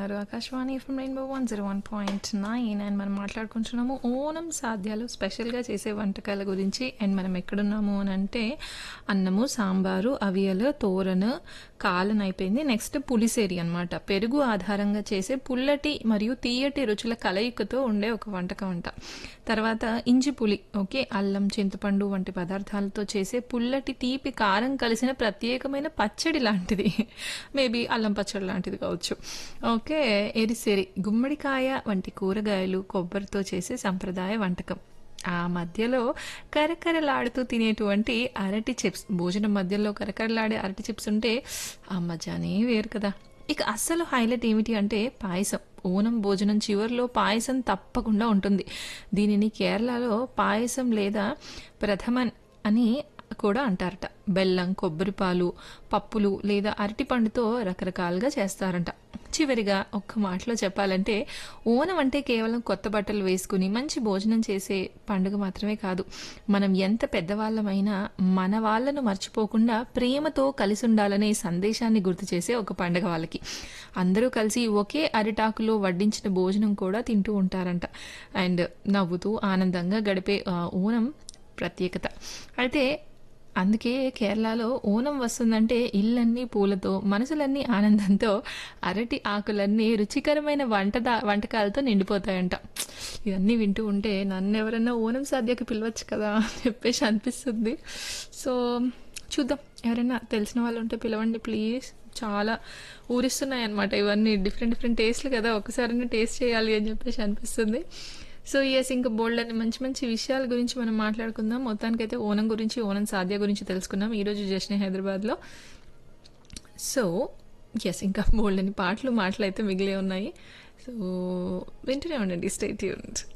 వింటున్నారు Akashvani from rainbow one zero one point nine and మనం మాట్లాడుకుంటున్నాము ఓనం సాధ్యాలు స్పెషల్గా చేసే వంటకాల గురించి అండ్ మనం ఎక్కడున్నాము అని అంటే అన్నము సాంబారు అవియలు తోరను కాలన్ అయిపోయింది నెక్స్ట్ పులిసేరి అన్నమాట పెరుగు ఆధారంగా చేసే పుల్లటి మరియు తీయటి రుచుల కలయికతో ఉండే ఒక వంటకం అంట తర్వాత ఇంజి పులి ఓకే అల్లం చింతపండు వంటి పదార్థాలతో చేసే పుల్లటి తీపి కారం కలిసిన ప్రత్యేకమైన పచ్చడి లాంటిది మేబీ అల్లం పచ్చడి లాంటిది కావచ్చు ఓకే ఎరిసెరి గుమ్మడికాయ వంటి కూరగాయలు కొబ్బరితో చేసే సంప్రదాయ వంటకం ఆ మధ్యలో కరకరలాడుతూ తినేటువంటి అరటి చిప్స్ భోజనం మధ్యలో కరకరలాడే అరటి చిప్స్ ఉంటే ఆ మజానే వేరు కదా ఇక అస్సలు హైలైట్ ఏమిటి అంటే పాయసం ఓనం భోజనం చివరిలో పాయసం తప్పకుండా ఉంటుంది దీనిని కేరళలో పాయసం లేదా ప్రథమన్ అని కూడా అంటారట బెల్లం కొబ్బరిపాలు పప్పులు లేదా అరటిపండుతో రకరకాలుగా చేస్తారంట చివరిగా ఒక్క మాటలో చెప్పాలంటే ఓనం అంటే కేవలం కొత్త బట్టలు వేసుకుని మంచి భోజనం చేసే పండుగ మాత్రమే కాదు మనం ఎంత పెద్దవాళ్ళమైనా మన వాళ్ళను మర్చిపోకుండా ప్రేమతో కలిసి ఉండాలనే సందేశాన్ని గుర్తు చేసే ఒక పండుగ వాళ్ళకి అందరూ కలిసి ఒకే అరిటాకులో వడ్డించిన భోజనం కూడా తింటూ ఉంటారంట అండ్ నవ్వుతూ ఆనందంగా గడిపే ఆ, ఓనం ప్రత్యేకత అయితే అందుకే కేరళలో ఓనం వస్తుందంటే ఇల్లన్నీ పూలతో మనసులన్నీ ఆనందంతో అరటి ఆకులన్నీ రుచికరమైన వంట వంటకాలతో నిండిపోతాయంట ఇవన్నీ వింటూ ఉంటే నన్ను ఎవరైనా ఓనం సాధ్యకి పిలవచ్చు కదా అని చెప్పేసి అనిపిస్తుంది సో చూద్దాం ఎవరైనా తెలిసిన వాళ్ళు ఉంటే పిలవండి ప్లీజ్ చాలా ఊరిస్తున్నాయి అనమాట ఇవన్నీ డిఫరెంట్ డిఫరెంట్ టేస్ట్లు కదా ఒకసారి టేస్ట్ చేయాలి అని చెప్పేసి అనిపిస్తుంది సో ఎస్ ఇంకా బోల్డ్ అని మంచి మంచి విషయాల గురించి మనం మాట్లాడుకుందాం మొత్తానికైతే ఓనం గురించి ఓనం సాధ్య గురించి తెలుసుకున్నాం ఈరోజు జశ్నే హైదరాబాద్లో సో ఎస్ ఇంకా బోల్డ్ అని పాటలు మాటలు అయితే మిగిలే ఉన్నాయి సో వింటూనే ఉండండి స్టే ట్యూన్డ్